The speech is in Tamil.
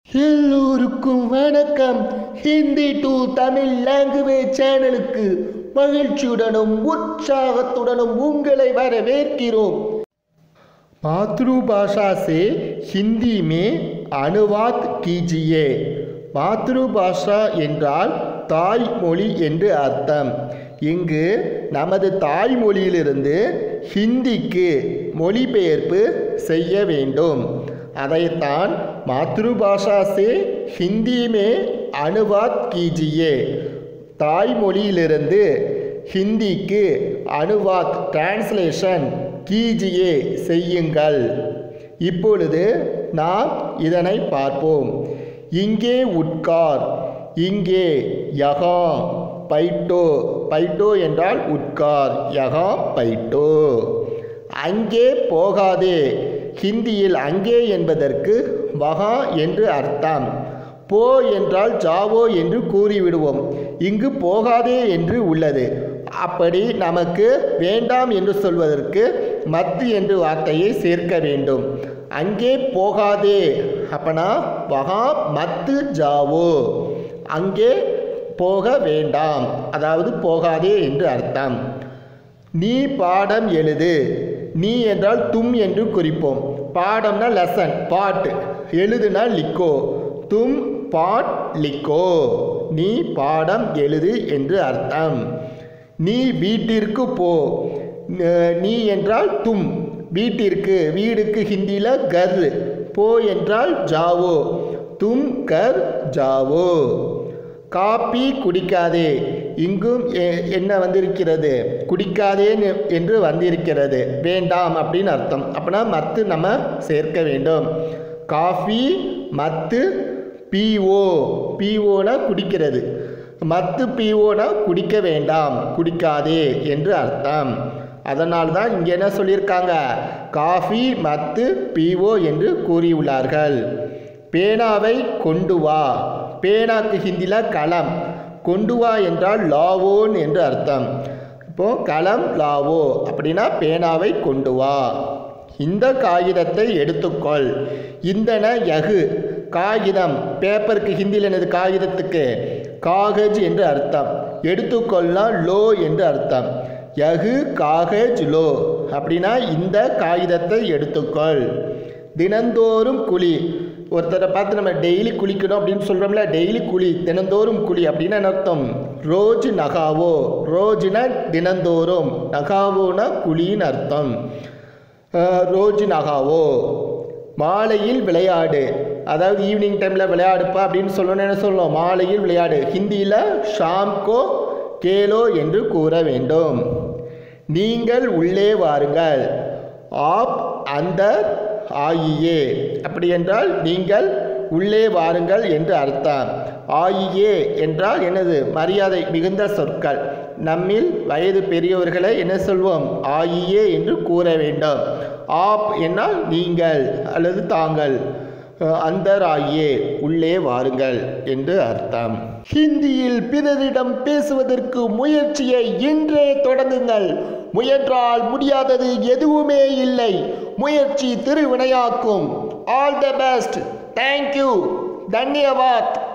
எல்லோருக்கும் வணக்கம் ஹிந்தி டு தமிழ் லாங்குவேஜ் சேனலுக்கு மகிழ்ச்சியுடனும் உற்சாகத்துடனும் உங்களை வரவேற்கிறோம் मातृभाषा से हिंदी में अनुवाद कीजिए மாத்ருபாஷா என்றால் தாய்மொழி என்று அர்த்தம் இங்கு நமது தாய்மொழியிலிருந்து ஹிந்திக்கு மொழிபெயர்ப்பு செய்ய வேண்டும் அதைத்தான் மாத்ருபாஷா சே ஹிந்தி மே அனுவாத் கீஜியே தாய்மொழியிலிருந்து ஹிந்திக்கு அனுவாத் டிரான்ஸ்லேஷன் கீஜியே செய்யுங்கள் இப்பொழுது நாம் இதனை பார்ப்போம் இங்கே உட்கார் இங்கே யகா பைட்டோ பைட்டோ என்றால் உட்கார் யகா பைட்டோ அங்கே போகாதே ஹிந்தியில் அங்கே என்பதற்கு வகா என்று அர்த்தம் போ என்றால் ஜாவோ என்று கூறிவிடுவோம் இங்கு போகாதே என்று உள்ளது அப்படி நமக்கு வேண்டாம் என்று சொல்வதற்கு மத்து என்று வார்த்தையை சேர்க்க வேண்டும் அங்கே போகாதே அப்பனா வகா மத்து ஜாவோ அங்கே போக வேண்டாம் அதாவது போகாதே என்று அர்த்தம் நீ பாடம் எழுது நீ என்றால் தும் என்று குறிப்போம் பாடம்னா லெசன் பாட்டு எழுதுனா லிக்கோ தும் பாட் லிக்கோ நீ பாடம் எழுது என்று அர்த்தம் நீ வீட்டிற்கு போ ந- நீ என்றால் தும் வீட்டிற்கு வீடுக்கு ஹிந்தியில் கர் போ என்றால் ஜாவோ தும் கர் ஜாவோ காப்பி குடிக்காதே இங்கும் எ- என்ன வந்திருக்கிறது குடிக்காதே நெ- என்று வந்திருக்கிறது வேண்டாம் அப்படின்னு அர்த்தம் அப்படின்னா மத்து நம்ம சேர்க்க வேண்டும் காஃபி மத்து பிஓ பிஓனா குடிக்கிறது மத்து பிஓனா குடிக்க வேண்டாம் குடிக்காதே என்று அர்த்தம் அதனால் தான் இங்கே என்ன சொல்லியிருக்காங்க காஃபி மத்து பிஓ என்று கூறியுள்ளார்கள் பேனாவை கொண்டு வா பேனாக்கு ஹிந்தியில் களம் கொண்டு வா என்றால் லாவோன் என்று அர்த்தம் இப்போ களம் லாவோ அப்படின்னா பேனாவை கொண்டு வா இந்த காகிதத்தை எடுத்துக்கொள் இந்தன யகு காகிதம் பேப்பருக்கு ஹிந்தியில் என்னது காகிதத்துக்கு காகஜ் என்று அர்த்தம் எடுத்துக்கொள்ளா லோ என்று அர்த்தம் யகு காகஜ் லோ அப்படின்னா இந்த காகிதத்தை எடுத்துக்கொள் தினந்தோறும் குழி ஒருத்தரை பார்த்து நம்ம டெய்லி குளிக்கணும் அப்படின்னு சொல்கிறோம்ல டெய்லி குழி தினந்தோறும் குழி அப்படின்னு என்ன அர்த்தம் ரோஜ் நகாவோ ரோஜுனா தினந்தோறும் நகாவோனா குழின்னு அர்த்தம் அஹ், ரோஜ் நகாவோ மாலையில் விளையாடு அதாவது ஈவினிங் டைமில் விளையாடுப்பா அப்படின்னு சொல்லணும்னு என்ன சொல்லணும் மாலையில் விளையாடு ஹிந்தியில் ஷாம்கோ கேலோ என்று கூற வேண்டும் நீங்கள் உள்ளே வாருங்கள் ஆப் அந்த ஆயியே அப்படி என்றால் நீங்கள் உள்ளே வாருங்கள் என்று அர்த்தம் ஆயியே என்றால் என்னது மரியாதை மிகுந்த சொற்கள் நம்மில் வயது பெரியவர்களை என்ன சொல்வோம் ஆயியே என்று கூற வேண்டும் ஆப் என்னால் நீங்கள் அல்லது தாங்கள் அந்தராயே உள்ளே வாருங்கள் என்று அர்த்தம் ஹிந்தியில் பிறரிடம் பேசுவதற்கு முயற்சியை இன்றே தொடங்குங்கள் முயன்றால் முடியாதது எதுவுமே இல்லை முயற்சி திருவினையாக்கும் ஆல் த பெஸ்ட் தேங்க்யூ தன்யவாத்